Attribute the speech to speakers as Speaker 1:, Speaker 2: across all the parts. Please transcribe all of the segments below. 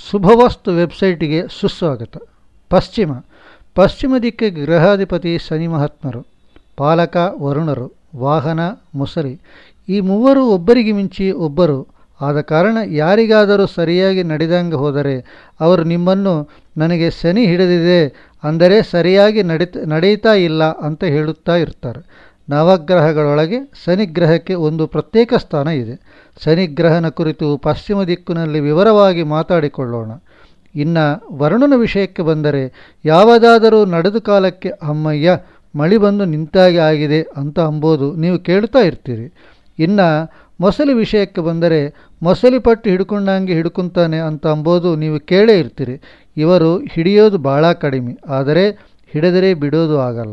Speaker 1: ಶುಭವಸ್ತು ವೆಬ್ಸೈಟಿಗೆ ಸುಸ್ವಾಗತ ಪಶ್ಚಿಮ ಪಶ್ಚಿಮ ದಿಕ್ಕಿಗೆ ಗೃಹಾಧಿಪತಿ ಶನಿ ಮಹಾತ್ಮರು ಪಾಲಕ ವರುಣರು ವಾಹನ ಮುಸರಿ ಈ ಮೂವರು ಒಬ್ಬರಿಗೆ ಮಿಂಚಿ ಒಬ್ಬರು ಆದ ಕಾರಣ ಯಾರಿಗಾದರೂ ಸರಿಯಾಗಿ ನಡೆದಂಗೆ ಹೋದರೆ ಅವರು ನಿಮ್ಮನ್ನು ನನಗೆ ಶನಿ ಹಿಡಿದಿದೆ ಅಂದರೆ ಸರಿಯಾಗಿ ನಡೀತ ನಡೆಯುತ್ತಾ ಇಲ್ಲ ಅಂತ ಹೇಳುತ್ತಾ ಇರ್ತಾರೆ ನವಗ್ರಹಗಳೊಳಗೆ ಶನಿಗ್ರಹಕ್ಕೆ ಒಂದು ಪ್ರತ್ಯೇಕ ಸ್ಥಾನ ಇದೆ ಶನಿಗ್ರಹನ ಕುರಿತು ಪಶ್ಚಿಮ ದಿಕ್ಕಿನಲ್ಲಿ ವಿವರವಾಗಿ ಮಾತಾಡಿಕೊಳ್ಳೋಣ ಇನ್ನು ವರುಣನ ವಿಷಯಕ್ಕೆ ಬಂದರೆ ಯಾವುದಾದರೂ ನಡೆದು ಕಾಲಕ್ಕೆ ಅಮ್ಮಯ್ಯ ಮಳಿ ಬಂದು ನಿಂತಾಗೆ ಆಗಿದೆ ಅಂತ ಅಂಬೋದು ನೀವು ಕೇಳ್ತಾ ಇರ್ತೀರಿ ಇನ್ನು ಮೊಸಲಿ ವಿಷಯಕ್ಕೆ ಬಂದರೆ ಮೊಸಲಿ ಪಟ್ಟು ಹಿಡ್ಕೊಂಡಂಗೆ ಹಿಡ್ಕೊಂತಾನೆ ಅಂತ ಅಂಬೋದು ನೀವು ಕೇಳೇ ಇರ್ತೀರಿ ಇವರು ಹಿಡಿಯೋದು ಭಾಳ ಕಡಿಮೆ ಆದರೆ ಹಿಡಿದರೆ ಬಿಡೋದು ಆಗಲ್ಲ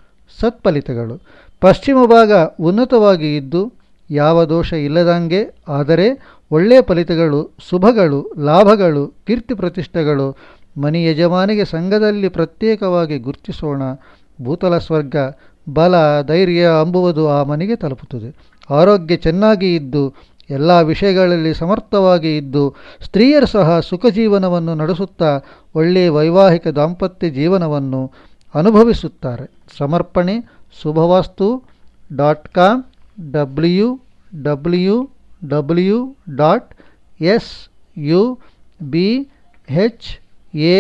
Speaker 1: ಸತ್ಫಲಿತಗಳು ಪಶ್ಚಿಮ ಭಾಗ ಉನ್ನತವಾಗಿ ಇದ್ದು ಯಾವ ದೋಷ ಇಲ್ಲದಂಗೆ ಆದರೆ ಒಳ್ಳೆಯ ಫಲಿತಗಳು ಶುಭಗಳು ಲಾಭಗಳು ಕೀರ್ತಿ ಪ್ರತಿಷ್ಠೆಗಳು ಮನೆ ಯಜಮಾನಿಗೆ ಸಂಘದಲ್ಲಿ ಪ್ರತ್ಯೇಕವಾಗಿ ಗುರುತಿಸೋಣ ಭೂತಲ ಸ್ವರ್ಗ ಬಲ ಧೈರ್ಯ ಅಂಬುವುದು ಆ ಮನೆಗೆ ತಲುಪುತ್ತದೆ ಆರೋಗ್ಯ ಚೆನ್ನಾಗಿ ಇದ್ದು ಎಲ್ಲ ವಿಷಯಗಳಲ್ಲಿ ಸಮರ್ಥವಾಗಿ ಇದ್ದು ಸ್ತ್ರೀಯರು ಸಹ ಸುಖ ಜೀವನವನ್ನು ನಡೆಸುತ್ತಾ ಒಳ್ಳೆಯ ವೈವಾಹಿಕ ದಾಂಪತ್ಯ ಜೀವನವನ್ನು ಅನುಭವಿಸುತ್ತಾರೆ ಸಮರ್ಪಣೆ Shubhavastu dot com W W W dot S U B H A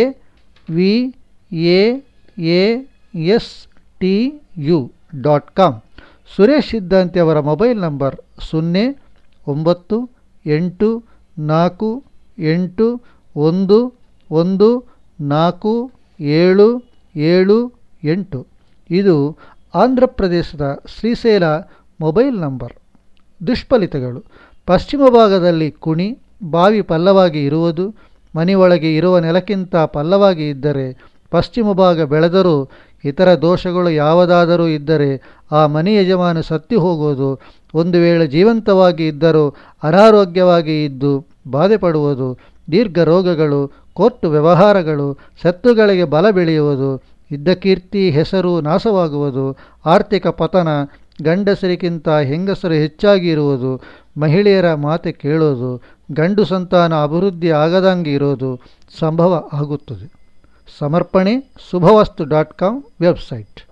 Speaker 1: V A A S T U dot com Suresh Siddhanti ಅವರ ಮೊಬೈಲ್ ನಂಬರ್ ಸೊನ್ನೆ ಒಂಬತ್ತು ಎಂಟು ನಾಲ್ಕು ಎಂಟು ಒಂದು ಒಂದು ನಾಲ್ಕು ಏಳು ಏಳು ಎಂಟು ಇದು ಆಂಧ್ರ ಪ್ರದೇಶದ ಶ್ರೀಶೈಲ ಮೊಬೈಲ್ ನಂಬರ್ ದುಷ್ಫಲಿತಗಳು ಪಶ್ಚಿಮ ಭಾಗದಲ್ಲಿ ಕುಣಿ ಬಾವಿ ಪಲ್ಲವಾಗಿ ಇರುವುದು ಮನೆಯೊಳಗೆ ಇರುವ ನೆಲಕ್ಕಿಂತ ಪಲ್ಲವಾಗಿ ಇದ್ದರೆ ಪಶ್ಚಿಮ ಭಾಗ ಬೆಳೆದರೂ ಇತರ ದೋಷಗಳು ಯಾವುದಾದರೂ ಇದ್ದರೆ ಆ ಮನೆ ಯಜಮಾನ ಸತ್ತಿ ಹೋಗುವುದು ಒಂದು ವೇಳೆ ಜೀವಂತವಾಗಿ ಇದ್ದರೂ ಅನಾರೋಗ್ಯವಾಗಿ ಇದ್ದು ಬಾಧೆ ಪಡುವುದು ದೀರ್ಘ ರೋಗಗಳು ಕೋರ್ಟು ವ್ಯವಹಾರಗಳು ಶತ್ರುಗಳಿಗೆ ಬಲ ಬೆಳೆಯುವುದು ಇದ್ದ ಕೀರ್ತಿ ಹೆಸರು ನಾಶವಾಗುವುದು ಆರ್ಥಿಕ ಪತನ ಗಂಡಸರಿಗಿಂತ ಹೆಂಗಸರು ಹೆಚ್ಚಾಗಿ ಇರುವುದು ಮಹಿಳೆಯರ ಮಾತೆ ಕೇಳೋದು ಗಂಡು ಸಂತಾನ ಅಭಿವೃದ್ಧಿ ಆಗದಂಗೆ ಇರೋದು ಸಂಭವ ಆಗುತ್ತದೆ ಸಮರ್ಪಣೆ ಶುಭವಸ್ತು ಡಾಟ್ ಕಾಮ್ ವೆಬ್ಸೈಟ್